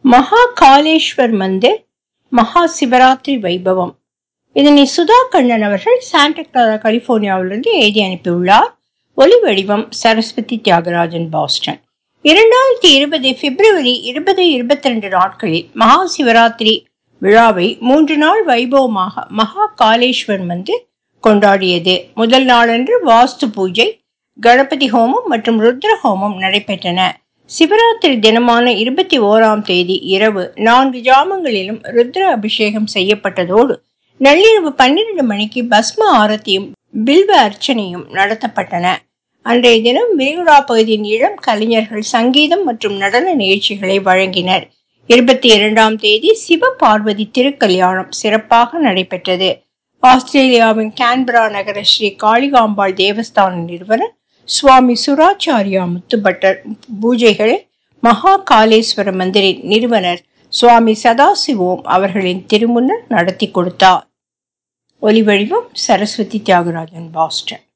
மகா காலேஸ்வர் மந்திர் மகா சிவராத்திரி வைபவம் இதனை சுதா கண்ணன் அவர்கள் சாண்டா கிளாரா கலிபோர்னியாவிலிருந்து எழுதி அனுப்பியுள்ளார் ஒலி வடிவம் சரஸ்வதி தியாகராஜன் பாஸ்டன் இரண்டாயிரத்தி இருபது பிப்ரவரி இருபது இருபத்தி ரெண்டு நாட்களில் மகா சிவராத்திரி விழாவை மூன்று நாள் வைபவமாக மகா காலேஸ்வர் மந்திர் கொண்டாடியது முதல் நாளன்று வாஸ்து பூஜை கணபதி ஹோமம் மற்றும் ருத்ர ஹோமம் நடைபெற்றன சிவராத்திரி தினமான இருபத்தி ஓராம் தேதி இரவு நான்கு ஜாமங்களிலும் ருத்ர அபிஷேகம் செய்யப்பட்டதோடு நள்ளிரவு பன்னிரண்டு மணிக்கு பஸ்ம ஆரத்தியும் பில்வ அர்ச்சனையும் நடத்தப்பட்டன அன்றைய தினம் விரிகுடா பகுதியின் இளம் கலைஞர்கள் சங்கீதம் மற்றும் நடன நிகழ்ச்சிகளை வழங்கினர் இருபத்தி இரண்டாம் தேதி சிவ பார்வதி திருக்கல்யாணம் சிறப்பாக நடைபெற்றது ஆஸ்திரேலியாவின் கான்பரா நகர ஸ்ரீ காளிகாம்பாள் தேவஸ்தான நிறுவனர் சுவாமி சுராச்சாரியா முத்துபட்டர் பூஜைகளை மகா காலேஸ்வர மந்திரின் நிறுவனர் சுவாமி சதாசிவோம் அவர்களின் திருமுன்னர் நடத்தி கொடுத்தார் ஒலி வடிவம் சரஸ்வதி தியாகராஜன் பாஸ்டன்